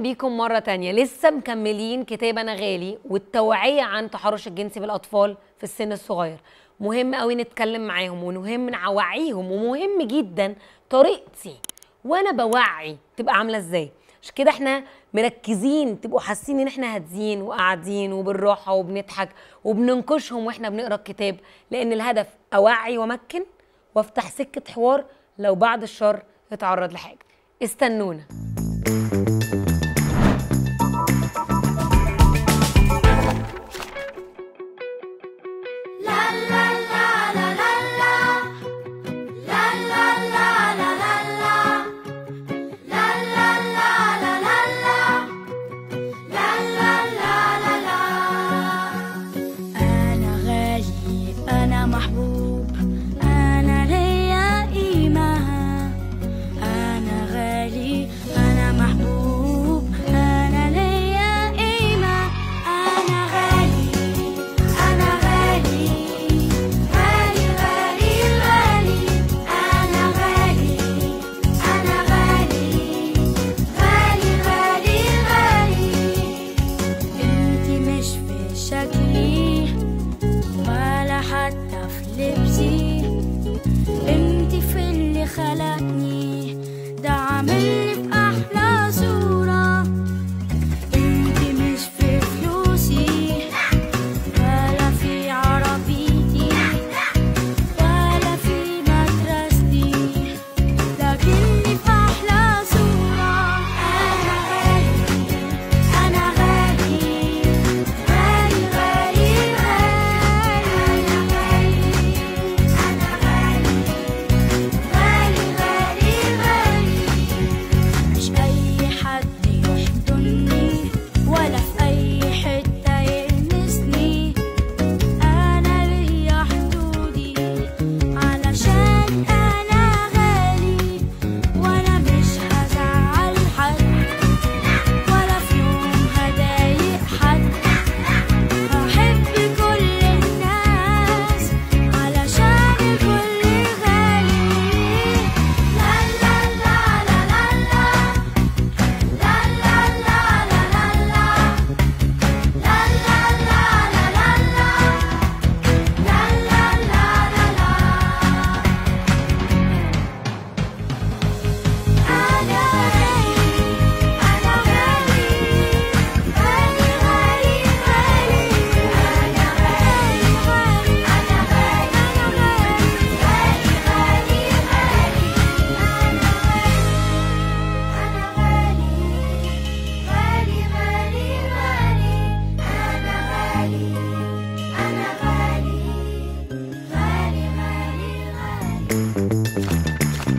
بيكم مرة تانية لسه مكملين كتاب أنا غالي والتوعية عن التحرش الجنسي بالأطفال في السن الصغير مهم قوي نتكلم معاهم ومهم نوعيهم ومهم جدا طريقتي وأنا بوعي تبقى عاملة إزاي عشان كده احنا مركزين تبقوا حاسين ان احنا هاديين وقاعدين وبالراحه وبنضحك وبننكشهم واحنا بنقرا الكتاب لان الهدف اوعي وامكن وافتح سكه حوار لو بعد الشر اتعرض لحاجه استنونا أنا غالي أنا محبوب أنا ليا قيمة أنا غالي أنا محبوب أنا ليا قيمة أنا غالي أنا غالي غالي غالي غالي أنا غالي أنا غالي غالي غالي غالي انتي مش في شكلي ولا حتى في لبسي انتي في اللي خلقني ده عاملني في احلى صورة انتي مش في فلوسي ولا في عربيتي ولا في مدرستي لكني في احلى صورة انا غالي أنا غالي غالي غالي غالي أنا غالي أنا غالي غالي غالي غالي مش أي حد يحضني ولا في أي حتة يلمسني أنا ليا حدودي علشان أنا غالي وأنا مش هزعل حد ولا في يوم هضايق حد هحب كل الناس علشان الكل غالي لا لا لا لا لا لا لا لا لا لا لا لا لا لا لا لا لا لا لا أنا غالي أنا غالي غالي غالي غالي أنا غالي أنا غالي أنا غالي غالي غالي أنا غالي غالي غالي غالي أنا غالي أنا غالي غالي غالي غالي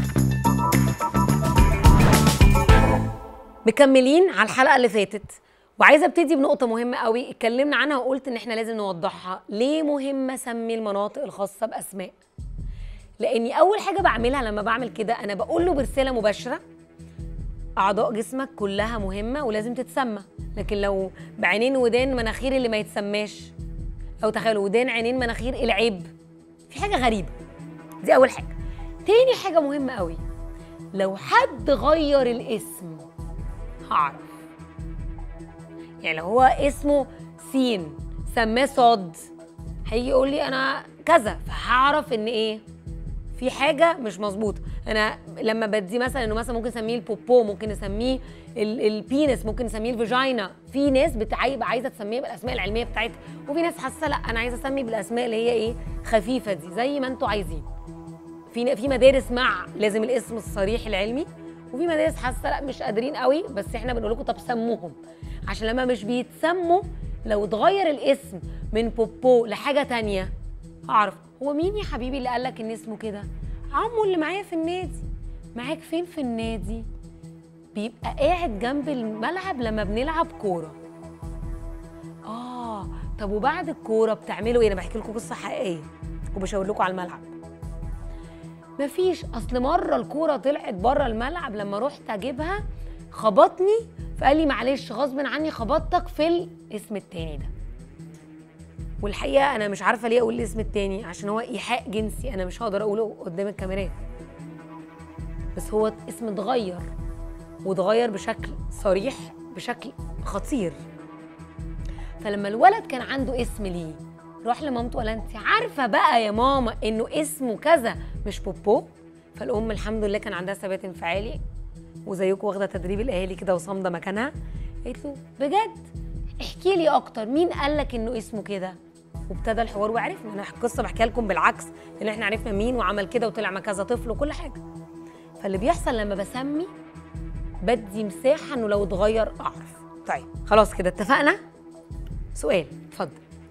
مكملين على الحلقه اللي فاتت وعايزه ابتدي بنقطه مهمه قوي اتكلمنا عنها وقلت ان احنا لازم نوضحها ليه مهم اسمي المناطق الخاصه باسماء لاني اول حاجه بعملها لما بعمل كده انا بقول له برساله مباشره اعضاء جسمك كلها مهمه ولازم تتسمى لكن لو بعينين ودان مناخير اللي ما يتسماش او تخيلوا ودان عينين مناخير العيب في حاجه غريبه دي اول حاجه تاني حاجه مهمه قوي لو حد غير الاسم هعرف يعني لو هو اسمه سين سماه صاد هيجي يقول لي انا كذا فهعرف ان ايه في حاجه مش مظبوطه انا لما بدي مثلا انه مثلا ممكن نسميه البوبو ممكن نسميه ال- البينس ممكن نسميه الفاجينا في ناس بتبقى عايزه تسميه بالاسماء العلميه بتاعتها وفي ناس حاسه لا انا عايزه اسمي بالاسماء اللي هي ايه خفيفه دي زي ما انتوا عايزين في في مدارس مع لازم الاسم الصريح العلمي وفي مدارس حاسه لا مش قادرين قوي بس احنا بنقول لكم طب سموهم عشان لما مش بيتسموا لو اتغير الاسم من بوبو لحاجه تانية هعرف هو مين يا حبيبي اللي قالك ان اسمه كده عمو اللي معايا في النادي معاك فين في النادي بيبقى قاعد جنب الملعب لما بنلعب كوره اه طب وبعد الكوره بتعملوا ايه انا بحكي لكم قصه حقيقيه وبشاور لكم على الملعب مفيش اصل مره الكوره طلعت بره الملعب لما رحت اجيبها خبطني فقال لي معلش غصب عني خبطتك في الاسم التاني ده والحقيقه انا مش عارفه ليه اقول الاسم التاني عشان هو ايحاء جنسي انا مش هقدر اقوله قدام الكاميرات بس هو اسم اتغير واتغير بشكل صريح بشكل خطير فلما الولد كان عنده اسم ليه راح لمامته قال انت عارفه بقى يا ماما انه اسمه كذا مش بوبو فالام الحمد لله كان عندها ثبات انفعالي وزيكم واخده تدريب الاهالي كده وصامده مكانها قالت له بجد احكي لي اكتر مين قال لك انه اسمه كده وابتدى الحوار وعرفنا انا القصه بحكيها لكم بالعكس لان احنا عرفنا مين وعمل كده وطلع مع كذا طفل وكل حاجه فاللي بيحصل لما بسمي بدي مساحه انه لو اتغير اعرف طيب خلاص كده اتفقنا سؤال اتفضل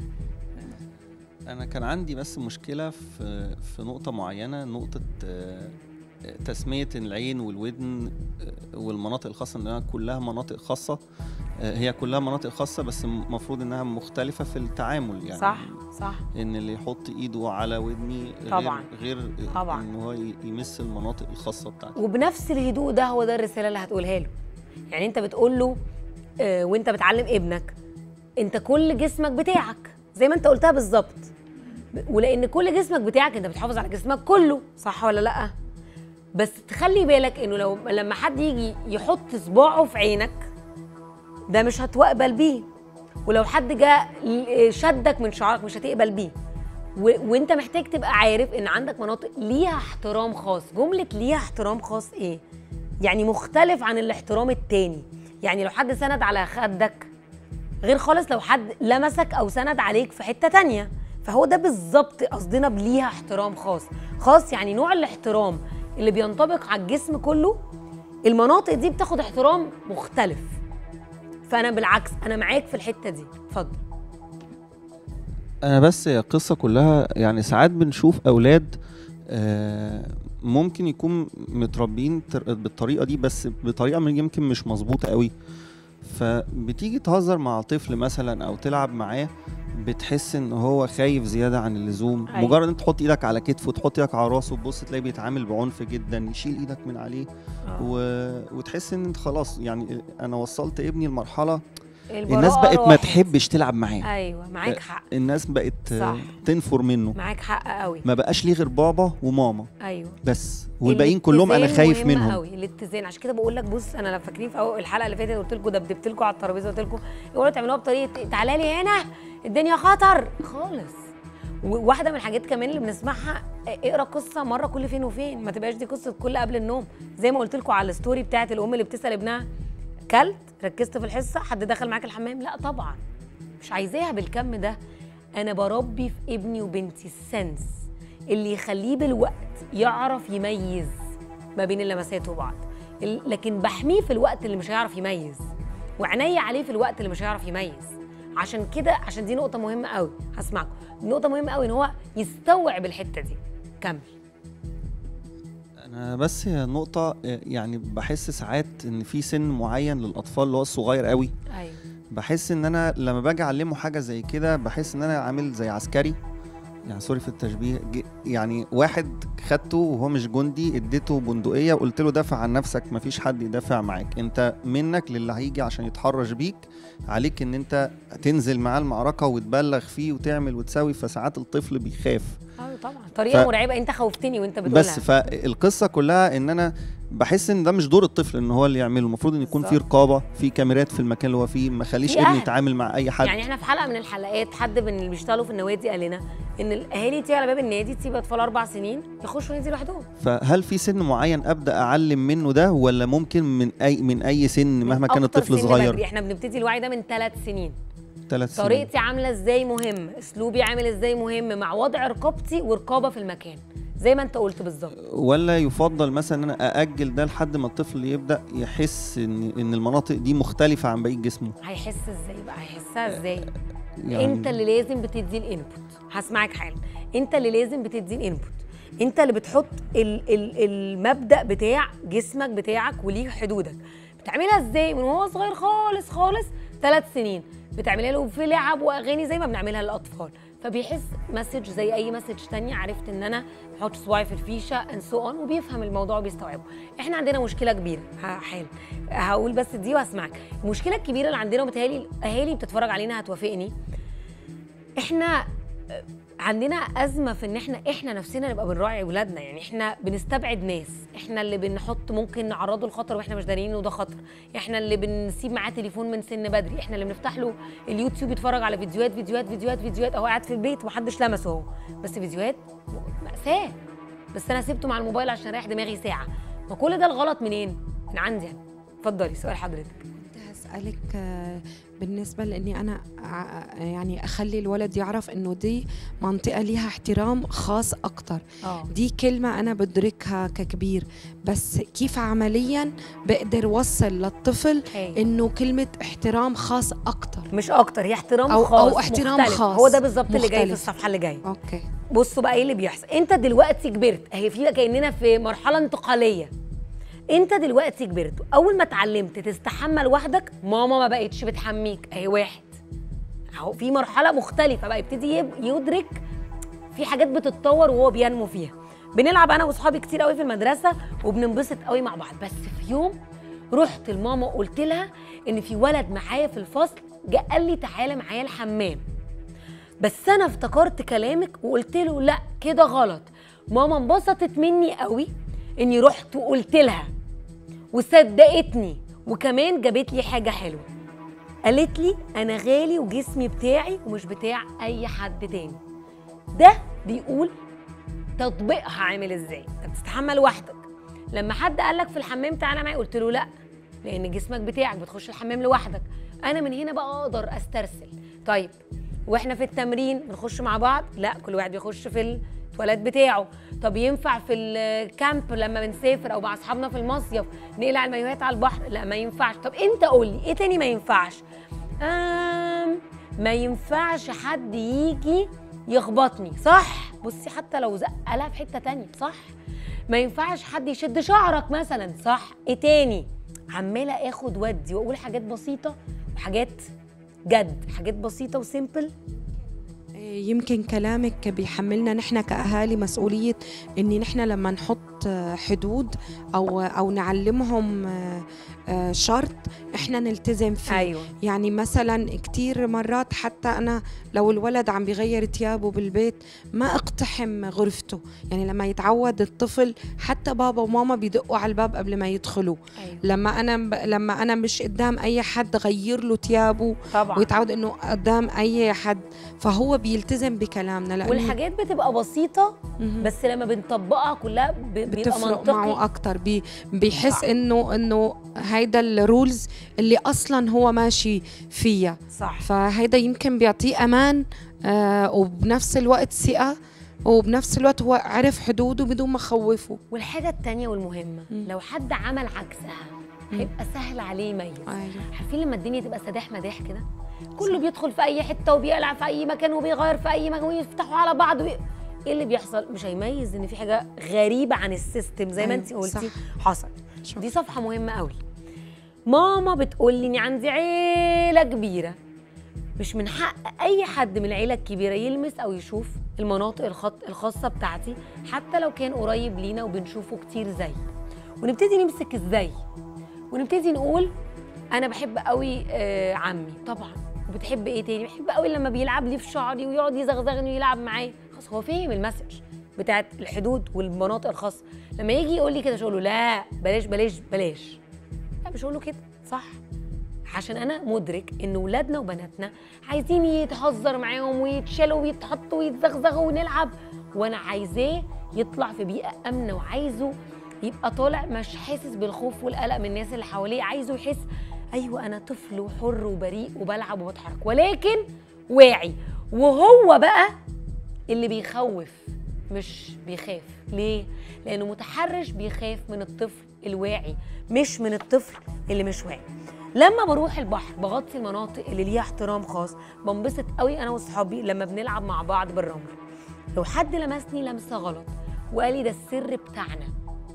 انا كان عندي بس مشكله في في نقطه معينه نقطه آه، تسميه العين والودن آه، والمناطق الخاصه انها كلها مناطق خاصه آه، هي كلها مناطق خاصه بس المفروض انها مختلفه في التعامل يعني صح صح ان اللي يحط ايده على ودني غير طبعاً. غير طبعاً. ان هو ي- يمس المناطق الخاصه بتاعتي وبنفس الهدوء ده هو ده الرساله اللي هتقولها له يعني انت بتقول له آه، وانت بتعلم ابنك انت كل جسمك بتاعك زي ما انت قلتها بالظبط ولان كل جسمك بتاعك انت بتحافظ على جسمك كله صح ولا لا بس تخلي بالك انه لو لما حد يجي يحط صباعه في عينك ده مش هتقبل بيه ولو حد جاء شدك من شعرك مش هتقبل بيه و... وانت محتاج تبقى عارف ان عندك مناطق ليها احترام خاص جمله ليها احترام خاص ايه يعني مختلف عن الاحترام التاني يعني لو حد سند على خدك غير خالص لو حد لمسك او سند عليك في حته تانية فهو ده بالظبط قصدنا بليها احترام خاص خاص يعني نوع الاحترام اللي بينطبق على الجسم كله المناطق دي بتاخد احترام مختلف فانا بالعكس انا معاك في الحته دي اتفضل انا بس هي القصه كلها يعني ساعات بنشوف اولاد آه، ممكن يكون متربيين تر- بالطريقه دي بس بطريقه من- يمكن مش مظبوطه قوي فبتيجي تهزر مع طفل مثلا او تلعب معاه بتحس ان هو خايف زياده عن اللزوم أيوة. مجرد انت تحط ايدك على كتفه تحط ايدك على راسه تبص تلاقيه بيتعامل بعنف جدا يشيل ايدك من عليه و... وتحس ان انت خلاص يعني انا وصلت ابني لمرحله الناس البراءة بقت ما راحت. تحبش تلعب معاه ايوه معاك حق الناس بقت صح. تنفر منه معاك حق قوي ما بقاش ليه غير بابا وماما ايوه بس والباقيين كلهم انا الاتزان خايف مهم منهم قوي الاتزان عشان كده بقول لك بص انا لو فاكرين في اول الحلقه اللي فاتت قلت لكم دبدبت لكم على الترابيزه قلت لكم اوعوا تعملوها بطريقه تعالى لي هنا الدنيا خطر خالص وواحده من الحاجات كمان اللي بنسمعها اقرا قصه مره كل فين وفين ما تبقاش دي قصه كل قبل النوم زي ما قلت لكم على الستوري بتاعت الام اللي بتسال ابنها كلت ركزت في الحصه حد دخل معاك الحمام لا طبعا مش عايزاها بالكم ده انا بربي في ابني وبنتي السنس اللي يخليه بالوقت يعرف يميز ما بين اللمسات وبعض ال- لكن بحميه في الوقت اللي مش هيعرف يميز وعينيا عليه في الوقت اللي مش هيعرف يميز عشان كده عشان دي نقطه مهمه قوي هسمعكم نقطه مهمه قوي ان هو يستوعب الحته دي كمل انا بس هي نقطه يعني بحس ساعات ان في سن معين للاطفال اللي هو الصغير قوي ايوه بحس ان انا لما باجي اعلمه حاجه زي كده بحس ان انا عامل زي عسكري يعني سوري في التشبيه ج- يعني واحد خدته وهو مش جندي اديته بندقيه وقلت له دافع عن نفسك مفيش حد يدافع معاك انت منك للي هيجي عشان يتحرش بيك عليك ان انت تنزل معاه المعركه وتبلغ فيه وتعمل وتساوي فساعات الطفل بيخاف ايوه طبعا طريقه ف- مرعبه انت خوفتني وانت بتقولها بس فالقصه كلها ان انا بحس ان ده مش دور الطفل ان هو اللي يعمله المفروض ان يكون في بالظبط. رقابه في كاميرات في المكان اللي هو فيه ما خليش في ابني أهل. يتعامل مع اي حد يعني احنا في حلقه من الحلقات حد من اللي بيشتغلوا في النوادي قال لنا ان الاهالي تيجي على باب النادي تسيب اطفال اربع سنين يخشوا النادي لوحدهم فهل في سن معين ابدا اعلم منه ده ولا ممكن من اي من اي سن مهما كان أكتر الطفل سن صغير بدري. احنا بنبتدي الوعي ده من ثلاث سنين ثلاث سنين طريقتي عامله ازاي مهم اسلوبي عامل ازاي مهم مع وضع رقابتي ورقابه في المكان زي ما انت قلت بالظبط ولا يفضل مثلا ان انا ااجل ده لحد ما الطفل يبدا يحس ان ان المناطق دي مختلفه عن باقي جسمه هيحس ازاي بقى هيحسها ازاي يعني انت اللي لازم بتدي الانبوت هسمعك حالا انت اللي لازم بتدي الانبوت انت اللي بتحط ال ال المبدا بتاع جسمك بتاعك وليه حدودك بتعملها ازاي من وهو صغير خالص خالص ثلاث سنين بتعملها له في لعب واغاني زي ما بنعملها للاطفال فبيحس مسج زي اي مسج تانية عرفت ان انا بحط صباعي في الفيشه اند سو اون وبيفهم الموضوع وبيستوعبه احنا عندنا مشكله كبيره ه- حال هقول بس دي واسمعك المشكله الكبيره اللي عندنا ومتهيألي الاهالي بتتفرج علينا هتوافقني احنا عندنا ازمه في ان احنا احنا نفسنا نبقى بنراعي اولادنا يعني احنا بنستبعد ناس احنا اللي بنحط ممكن نعرضه لخطر واحنا مش دارين انه ده خطر احنا اللي بنسيب معاه تليفون من سن بدري احنا اللي بنفتح له اليوتيوب يتفرج على فيديوهات فيديوهات فيديوهات فيديوهات اهو قاعد في البيت ومحدش لمسه اهو بس فيديوهات مأساة بس انا سبته مع الموبايل عشان اريح دماغي ساعه ما كل ده الغلط منين من عندي انا اتفضلي سؤال حضرتك كنت هسألك آه، بالنسبة لإني أنا ع- يعني أخلي الولد يعرف إنه دي منطقة ليها احترام خاص أكتر اه دي كلمة أنا بدركها ككبير بس كيف عمليا بقدر وصل للطفل هاي. إنه كلمة احترام خاص أكتر مش اكتر هي احترام أو- خاص أو احترام مختلف. خاص هو ده بالظبط اللي جاي في مختلف. الصفحه اللي جايه أوكي بصوا بقى ايه اللي بيحصل انت دلوقتي كبرت اهي في كاننا في مرحله انتقاليه انت دلوقتي كبرت اول ما اتعلمت تستحمى لوحدك ماما ما بقتش بتحميك اهي واحد اهو في مرحله مختلفه بقى يبتدي يب- يدرك في حاجات بتتطور وهو بينمو فيها بنلعب انا واصحابي كتير قوي في المدرسه وبننبسط قوي مع بعض بس في يوم رحت لماما قلت لها ان في ولد معايا في الفصل جه قال لي تعالى معايا الحمام بس انا افتكرت كلامك وقلت له لا كده غلط ماما انبسطت مني قوي اني رحت وقلت لها وصدقتني وكمان جابت لي حاجه حلوه قالت لي انا غالي وجسمي بتاعي ومش بتاع اي حد تاني ده بيقول تطبيقها عامل ازاي انت بتستحمى لوحدك لما حد قال لك في الحمام تعالى معايا قلت له لا لان جسمك بتاعك بتخش الحمام لوحدك انا من هنا بقى اقدر استرسل طيب واحنا في التمرين بنخش مع بعض لا كل واحد بيخش في التواليت بتاعه طب ينفع في الكامب لما بنسافر او مع اصحابنا في المصيف نقلع المايوهات على البحر لا ما ينفعش طب انت قول لي ايه تاني ما ينفعش آم ما ينفعش حد يجي يخبطني صح بصي حتى لو زقلها في حته تانية صح ما ينفعش حد يشد شعرك مثلا صح ايه تاني عماله اخد ودي واقول حاجات بسيطه وحاجات جد حاجات بسيطه وسيمبل يمكن كلامك بيحملنا نحن كأهالي مسؤولية إن نحن لما نحط آه، حدود أو أو نعلمهم آه، آه، شرط إحنا نلتزم فيه ايوه يعني مثلا كتير مرات حتى أنا لو الولد عم بيغير ثيابه بالبيت ما اقتحم غرفته يعني لما يتعود الطفل حتى بابا وماما بيدقوا على الباب قبل ما يدخلوا ايوه لما أنا لما أنا مش قدام أي حد غير له ثيابه طبعا ويتعود انه قدام اي حد فهو بيلتزم بكلامنا لانه والحاجات بتبقى بسيطه مهم. بس لما بنطبقها كلها ب- بيبقى بتفرق معه منطقي اكتر بي بيحس صح. انه انه هيدا الرولز اللي اصلا هو ماشي فيها صح فهيدا يمكن بيعطيه امان آه وبنفس الوقت ثقه وبنفس الوقت هو عرف حدوده بدون ما خوفه والحاجه التانية والمهمه مم. لو حد عمل عكسها هيبقى سهل عليه يميز ايوه عارفين لما الدنيا تبقى سداح مداح كده كله بيدخل في اي حته وبيقلع في اي مكان وبيغير في اي مكان ويفتحوا على بعض وي... ايه اللي بيحصل مش هيميز ان في حاجه غريبه عن السيستم زي ما أيوة، انت قلتي صح. حصل شوف. دي صفحه مهمه قوي ماما بتقول لي اني عندي عيله كبيره مش من حق اي حد من العيله الكبيره يلمس او يشوف المناطق الخط الخاصه بتاعتي حتى لو كان قريب لينا وبنشوفه كتير زي ونبتدي نمسك ازاي ونبتدي نقول انا بحب قوي آه عمي طبعا وبتحب ايه تاني بحب قوي لما بيلعب لي في شعري ويقعد يزغزغني ويلعب معايا خلاص هو فاهم المسج بتاعت الحدود والمناطق الخاصه لما يجي يقول لي كده مش هقول له لا بلاش بلاش بلاش لا مش هقول له كده صح عشان انا مدرك ان ولادنا وبناتنا عايزين يتهزر معاهم ويتشالوا ويتحطوا ويتزغزغوا ونلعب وانا عايزاه يطلع في بيئه امنه وعايزه يبقى طالع مش حاسس بالخوف والقلق من الناس اللي حواليه عايزه يحس ايوه انا طفل وحر وبريء وبلعب وبتحرك ولكن واعي وهو بقى اللي بيخوف مش بيخاف ليه لانه متحرش بيخاف من الطفل الواعي مش من الطفل اللي مش واعي لما بروح البحر بغطي المناطق اللي ليها احترام خاص بنبسط قوي انا واصحابي لما بنلعب مع بعض بالرمل لو حد لمسني لمسه غلط وقال لي ده السر بتاعنا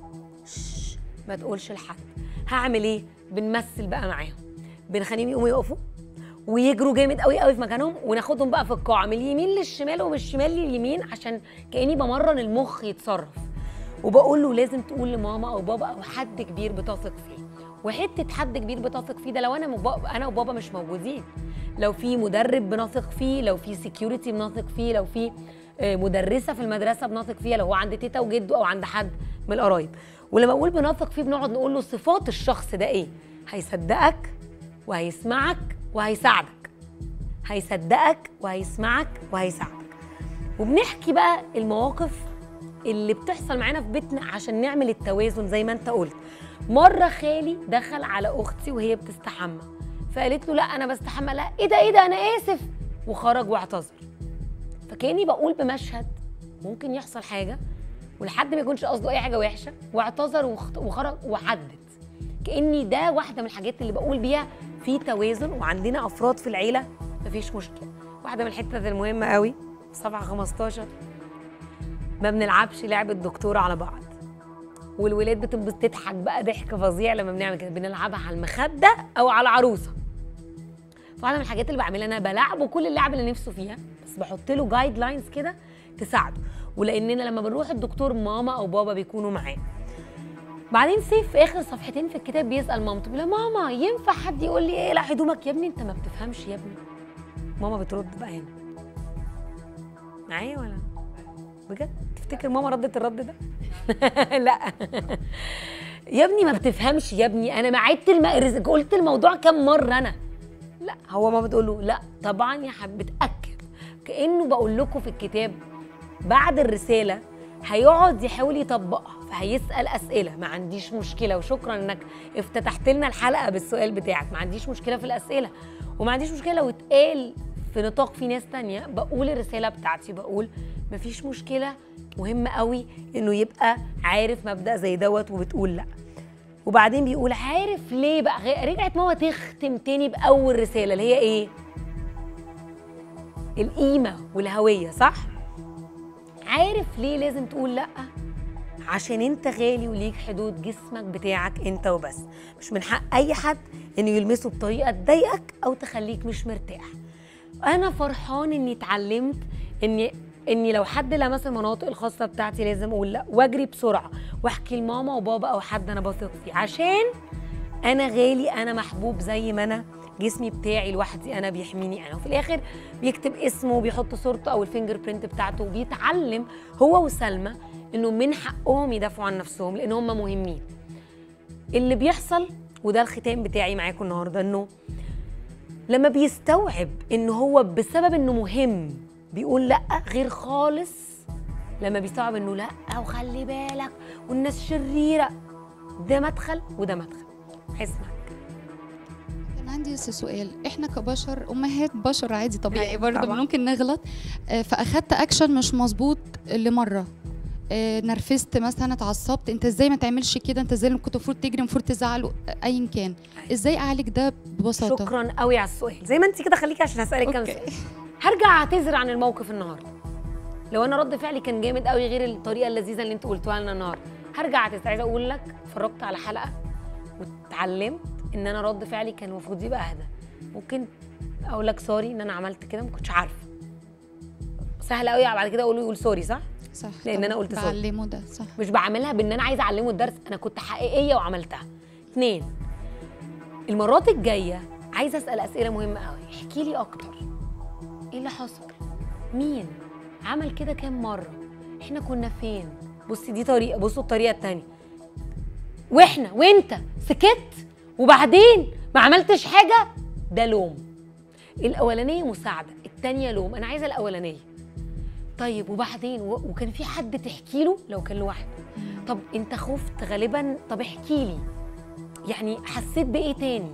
شش، ما تقولش لحد هعمل ايه بنمثل بقى معاهم بنخليهم يقوموا يقفوا ويجروا جامد قوي قوي في مكانهم وناخدهم بقى في القاعه من اليمين للشمال ومن الشمال لليمين عشان كاني بمرن المخ يتصرف وبقول له لازم تقول لماما او بابا او حد كبير بتثق فيه وحته حد كبير بتثق فيه ده لو انا مبا... انا وبابا مش موجودين لو في مدرب بنثق فيه لو في سكيورتي بنثق فيه لو في آه، مدرسه في المدرسه بنثق فيها لو هو عند تيتا وجده او عند حد من القرايب ولما اقول بنثق فيه بنقعد نقول له صفات الشخص ده ايه هيصدقك وهيسمعك وهيساعدك هيصدقك وهيسمعك وهيساعدك وبنحكي بقى المواقف اللي بتحصل معانا في بيتنا عشان نعمل التوازن زي ما انت قلت مره خالي دخل على اختي وهي بتستحمى فقالت له لا انا بستحمى لا ايه ده ايه ده انا اسف وخرج واعتذر فكاني بقول بمشهد ممكن يحصل حاجه ولحد ما يكونش قصده اي حاجه وحشه واعتذر وخ- وخرج وعدت كاني ده واحده من الحاجات اللي بقول بيها في توازن وعندنا افراد في العيله مفيش مشكله واحده من الحتت المهمه قوي صفحه 15 ما بنلعبش لعبه دكتور على بعض والولاد بتبقى تضحك بقى ضحك فظيع لما بنعمل كده بنلعبها على المخده او على العروسه فواحده من الحاجات اللي بعملها انا بلعبه كل اللعب اللي نفسه فيها بس بحط له جايد لاينز كده تساعده ولاننا لما بنروح الدكتور ماما او بابا بيكونوا معاه بعدين سيف في اخر صفحتين في الكتاب بيسال مامته بيقول لها ماما ينفع حد يقول لي ايه لا هدومك يا ابني انت ما بتفهمش يا ابني ماما بترد بقى هنا معايا ولا بجد تفتكر ماما ردت الرد ده لا يا ابني ما بتفهمش يا ابني انا ما عدت الم... قلت الموضوع كم مره انا لا هو ماما بتقول له لا طبعا يا حبيبي بتاكد كانه بقول لكم في الكتاب بعد الرساله هيقعد يحاول يطبقها فهيسال اسئله ما عنديش مشكله وشكرا انك افتتحت لنا الحلقه بالسؤال بتاعك ما عنديش مشكله في الاسئله وما عنديش مشكله لو اتقال في نطاق في ناس تانية بقول الرساله بتاعتي بقول مفيش مشكله مهم قوي انه يبقى عارف مبدا زي دوت وبتقول لا وبعدين بيقول عارف ليه بقى غ- رجعت ماما تختم تاني باول رساله اللي هي ايه القيمه والهويه صح عارف ليه لازم تقول لا عشان انت غالي وليك حدود جسمك بتاعك انت وبس مش من حق اي حد انه يلمسه بطريقه تضايقك او تخليك مش مرتاح انا فرحان اني اتعلمت اني اني لو حد لمس المناطق الخاصه بتاعتي لازم اقول لا واجري بسرعه واحكي لماما وبابا او حد انا بثق فيه عشان انا غالي انا محبوب زي ما انا جسمي بتاعي لوحدي انا بيحميني انا وفي الاخر بيكتب اسمه وبيحط صورته او الفينجر برينت بتاعته وبيتعلم هو وسلمى انه من حقهم يدافعوا عن نفسهم لان هم مهمين اللي بيحصل وده الختام بتاعي معاكم النهارده انه لما بيستوعب ان هو بسبب انه مهم بيقول لا غير خالص لما بيستوعب انه لا وخلي بالك والناس شريره ده مدخل وده مدخل هسمعك كان عندي بس سؤال احنا كبشر امهات بشر عادي طبيعي أيوة برضه طبعاً. ممكن نغلط آه، فاخدت اكشن مش مظبوط لمره آه، نرفزت مثلا اتعصبت انت ازاي ما تعملش كده انت ازاي كنت المفروض تجري المفروض تزعل آه، ايا كان ازاي اعالج ده ببساطه شكرا قوي على السؤال زي ما انت كده خليكي عشان هسالك كام أوكي. سؤال هرجع اعتذر عن الموقف النهارده لو انا رد فعلي كان جامد قوي غير الطريقه اللذيذه اللي انت قلتوها لنا النهارده هرجع اعتذر عايزه اقول لك اتفرجت على حلقه واتعلمت ان انا رد فعلي كان المفروض يبقى اهدى ممكن اقول لك سوري ان انا عملت كده ما كنتش عارفه سهل قوي بعد كده اقول له يقول سوري صح صح لأن طبعاً. أنا قلت صح. بعلمه ده صح مش بعملها بان انا عايزه اعلمه الدرس انا كنت حقيقيه وعملتها اتنين المرات الجايه عايزه اسال اسئله مهمه قوي احكي لي اكتر ايه اللي حصل مين عمل كده كام مره احنا كنا فين بصي دي طريقه بصوا الطريقه التانية واحنا وانت سكت وبعدين ما عملتش حاجه ده لوم الاولانيه مساعده التانية لوم انا عايزه الاولانيه طيب وبعدين و- وكان في حد تحكي له لو كان لوحده طب انت خفت غالبا طب احكي لي يعني حسيت بايه تاني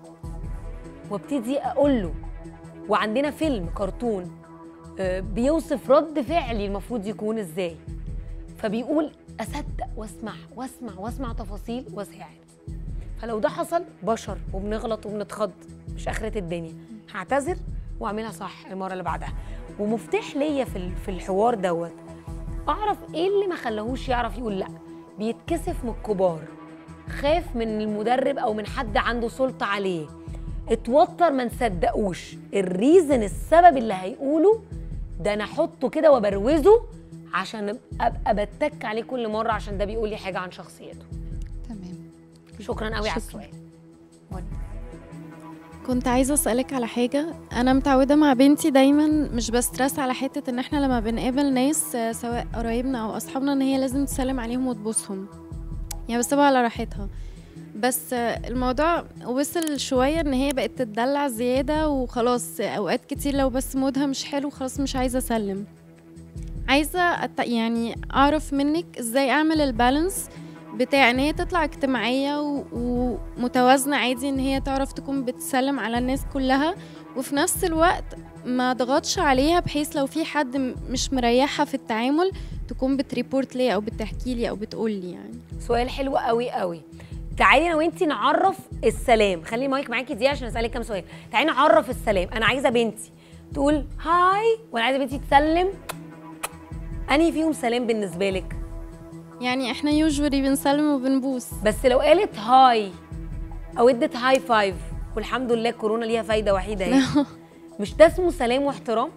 وابتدي اقول له وعندنا فيلم كرتون آه، بيوصف رد فعلي المفروض يكون ازاي فبيقول اصدق واسمع واسمع واسمع تفاصيل واساعد فلو ده حصل بشر وبنغلط وبنتخض مش اخره الدنيا هعتذر واعملها صح المره اللي بعدها ومفتاح ليا في ال- في الحوار دوت اعرف ايه اللي ما خلاهوش يعرف يقول لا بيتكسف من الكبار خاف من المدرب او من حد عنده سلطه عليه اتوتر ما نصدقوش الريزن السبب اللي هيقوله ده انا احطه كده وابروزه عشان ابقى بتك عليه كل مره عشان ده بيقول لي حاجه عن شخصيته تمام شكرا قوي على شكراً. السؤال منى. كنت عايزة أسألك على حاجة أنا متعودة مع بنتي دايما مش بسترس على حتة إن إحنا لما بنقابل ناس آه، سواء قرايبنا أو أصحابنا إن هي لازم تسلم عليهم وتبوسهم يعني بسيبها على راحتها بس آه، الموضوع وصل شوية إن هي بقت تتدلع زيادة وخلاص آه، أوقات كتير لو بس مودها مش حلو خلاص مش عايزة أسلم عايزة أت... يعني أعرف منك إزاي أعمل البالانس بتاع ان هي تطلع اجتماعية و- ومتوازنة عادي ان هي تعرف تكون بتسلم على الناس كلها وفي نفس الوقت ما ضغطش عليها بحيث لو في حد م- مش مريحها في التعامل تكون بتريبورت لي او بتحكي لي او بتقول لي يعني سؤال حلو قوي قوي تعالي انا وانتي نعرف السلام خلي مايك معاكي دي عشان اسالك كام سؤال تعالي نعرف السلام انا عايزه بنتي تقول هاي وانا عايزه بنتي تسلم انهي فيهم سلام بالنسبه لك يعني احنا يوجوالي بنسلم وبنبوس بس لو قالت هاي او ادت هاي فايف والحمد لله كورونا ليها فايده وحيده اهي مش ده اسمه سلام واحترام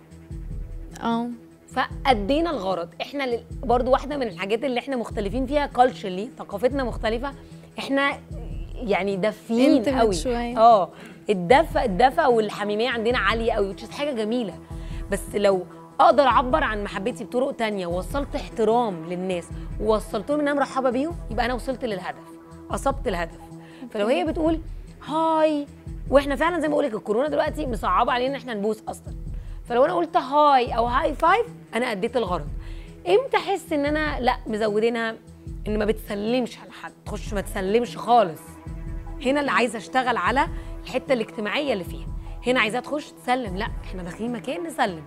اه فأدينا الغرض احنا لل... برضو واحده من الحاجات اللي احنا مختلفين فيها كالتشرلي ثقافتنا مختلفه احنا يعني دافيين Intimate قوي شوية. اه الدفى الدفى والحميميه عندنا عاليه قوي which is حاجه جميله بس لو اقدر اعبر عن محبتي بطرق تانية ووصلت احترام للناس ووصلت لهم ان انا مرحبه بيهم يبقى انا وصلت للهدف اصبت الهدف فلو هي بتقول هاي واحنا فعلا زي ما بقول لك الكورونا دلوقتي مصعبه علينا ان احنا نبوس اصلا فلو انا قلت هاي او هاي فايف انا اديت الغرض امتى احس ان انا لا مزودينها ان ما بتسلمش على حد تخش ما تسلمش خالص هنا اللي عايزه اشتغل على الحته الاجتماعيه اللي فيها هنا عايزاها تخش تسلم لا احنا داخلين مكان نسلم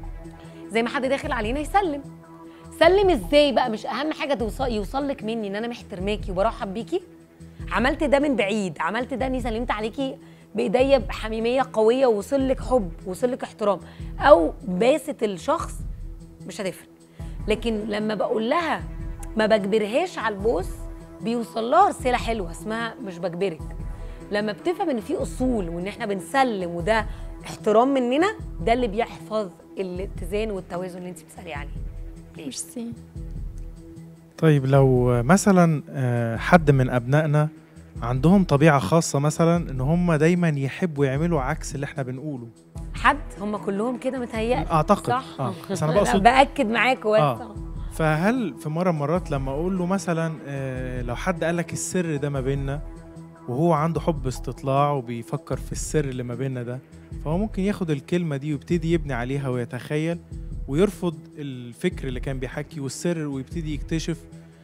زي ما حد داخل علينا يسلم سلم ازاي بقى مش اهم حاجه توصل يوصل لك مني ان انا محترماكي وبرحب بيكي عملت ده من بعيد عملت ده اني سلمت عليكي بايديا بحميميه قويه ووصل لك حب ووصل لك احترام او باست الشخص مش هتفرق لكن لما بقول لها ما بجبرهاش على البوس بيوصل لها رساله حلوه اسمها مش بجبرك لما بتفهم ان في اصول وان احنا بنسلم وده احترام مننا ده اللي بيحفظ الاتزان والتوازن اللي انت بتسالي عليه ليه؟ ميرسي طيب لو مثلا آه، حد من ابنائنا عندهم طبيعه خاصه مثلا ان هم دايما يحبوا يعملوا عكس اللي احنا بنقوله حد هم كلهم كده متهيألي اعتقد صح اه بس انا لا، بقصد باكد معاك بس آه. فهل في مره من مرات لما اقول له مثلا آه، لو حد قال لك السر ده ما بيننا وهو عنده حب استطلاع وبيفكر في السر اللي ما بيننا ده فهو ممكن ياخد الكلمه دي ويبتدي يبني عليها ويتخيل ويرفض الفكر اللي كان بيحكي والسر ويبتدي يكتشف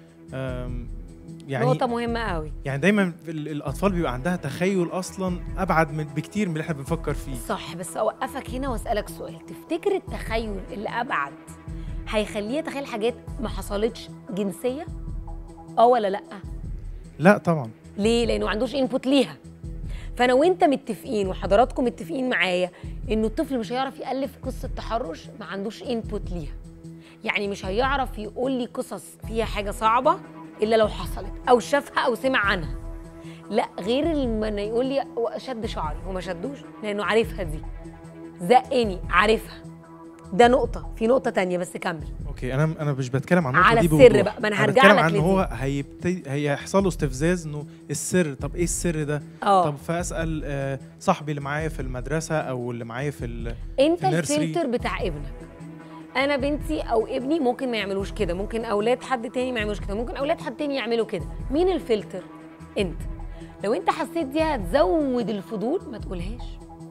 آم، يعني نقطه مهمه قوي يعني دايما ال- الاطفال بيبقى عندها تخيل اصلا ابعد من بكتير من اللي احنا بنفكر فيه صح بس اوقفك هنا واسالك سؤال تفتكر التخيل اللي ابعد هيخليه يتخيل حاجات ما حصلتش جنسيه اه ولا لا لا طبعا ليه لانه ما عندوش انبوت ليها فانا وانت متفقين وحضراتكم متفقين معايا انه الطفل مش هيعرف يالف قصه تحرش ما عندوش انبوت ليها يعني مش هيعرف يقول لي قصص فيها حاجه صعبه الا لو حصلت او شافها او سمع عنها لا غير لما يقول لي شد شعري وما شدوش لانه عارفها دي زقني عارفها ده نقطه في نقطه تانية بس كمل اوكي انا انا مش بتكلم عن النقطه على دي السر بوضوح. بقى، ما أنا أنا هرجع بتكلم لك عن ان لدي. هو هيبتدي هيحصل له استفزاز انه السر طب ايه السر ده اه طب فاسال آه، صاحبي اللي معايا في المدرسه او اللي معايا في ال... انت في النيرسري. الفلتر بتاع ابنك انا بنتي او ابني ممكن ما يعملوش كده ممكن اولاد حد تاني ما يعملوش كده ممكن اولاد حد تاني يعملوا كده مين الفلتر انت لو انت حسيت دي هتزود الفضول ما تقولهاش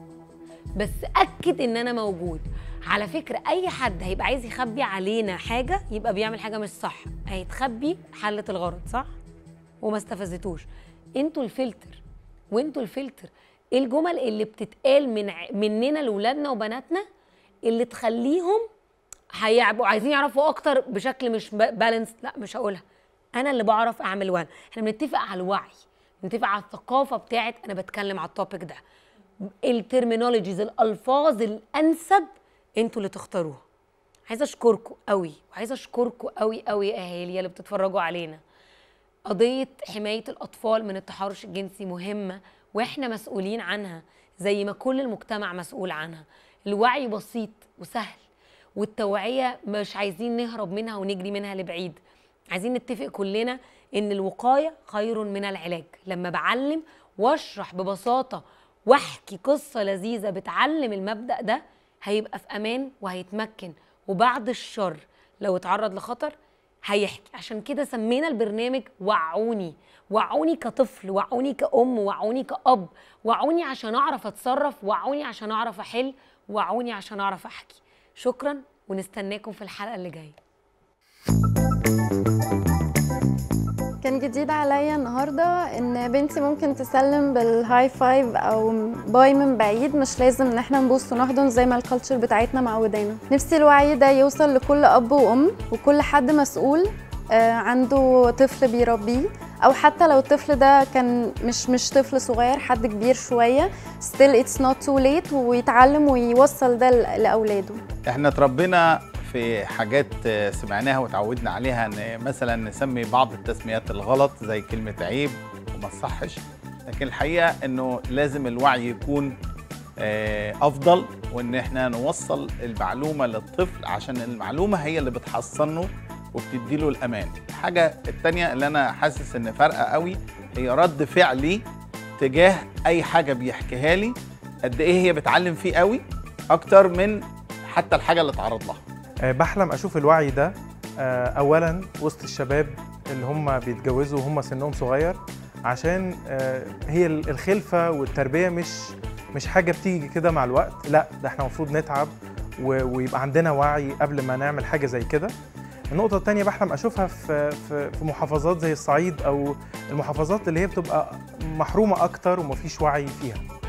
بس اكد ان انا موجود على فكره اي حد هيبقى عايز يخبي علينا حاجه يبقى بيعمل حاجه مش صح هيتخبي حلت الغرض صح وما استفزتوش انتوا الفلتر وانتوا الفلتر ايه الجمل اللي بتتقال من ع- مننا لاولادنا وبناتنا اللي تخليهم هيبقوا عايزين يعرفوا اكتر بشكل مش بالانس لا مش هقولها انا اللي بعرف اعمل وان احنا بنتفق على الوعي بنتفق على الثقافه بتاعت انا بتكلم على التوبيك ده الترمينولوجيز الالفاظ الانسب انتوا اللي تختاروها عايزه اشكركم قوي وعايزه اشكركم قوي قوي يا اهالي اللي بتتفرجوا علينا قضية حماية الأطفال من التحرش الجنسي مهمة وإحنا مسؤولين عنها زي ما كل المجتمع مسؤول عنها الوعي بسيط وسهل والتوعية مش عايزين نهرب منها ونجري منها لبعيد عايزين نتفق كلنا إن الوقاية خير من العلاج لما بعلم واشرح ببساطة واحكي قصه لذيذه بتعلم المبدا ده هيبقى في امان وهيتمكن وبعد الشر لو اتعرض لخطر هيحكي عشان كده سمينا البرنامج وعوني وعوني كطفل وعوني كأم وعوني كأب وعوني عشان أعرف أتصرف وعوني عشان أعرف أحل وعوني عشان أعرف أحكي شكرا ونستناكم في الحلقة اللي جاية كان جديد عليا النهارده ان بنتي ممكن تسلم بالهاي فايف او باي من بعيد مش لازم ان احنا نبوس ونحضن زي ما الكالتشر بتاعتنا معودانا نفسي الوعي ده يوصل لكل اب وام وكل حد مسؤول آه، عنده طفل بيربيه او حتى لو الطفل ده كان مش مش طفل صغير حد كبير شويه still it's not too late ويتعلم ويوصل ده ل- لاولاده احنا اتربينا في حاجات آه، سمعناها وتعودنا عليها ان مثلا نسمي بعض التسميات الغلط زي كلمة عيب وما تصحش لكن الحقيقة انه لازم الوعي يكون آه، افضل وان احنا نوصل المعلومة للطفل عشان المعلومة هي اللي بتحصنه وبتديله الامان الحاجة التانية اللي انا حاسس ان فارقة قوي هي رد فعلي تجاه اي حاجة بيحكيها لي قد ايه هي بتعلم فيه قوي اكتر من حتى الحاجة اللي اتعرض لها آه، بحلم اشوف الوعي ده آه، اولا وسط الشباب اللي هم بيتجوزوا وهم سنهم صغير عشان آه، هي ال- الخلفه والتربيه مش مش حاجه بتيجي كده مع الوقت لا ده احنا المفروض نتعب و- ويبقى عندنا وعي قبل ما نعمل حاجه زي كده النقطة التانية بحلم أشوفها في في في محافظات زي الصعيد أو المحافظات اللي هي بتبقى محرومة أكتر ومفيش وعي فيها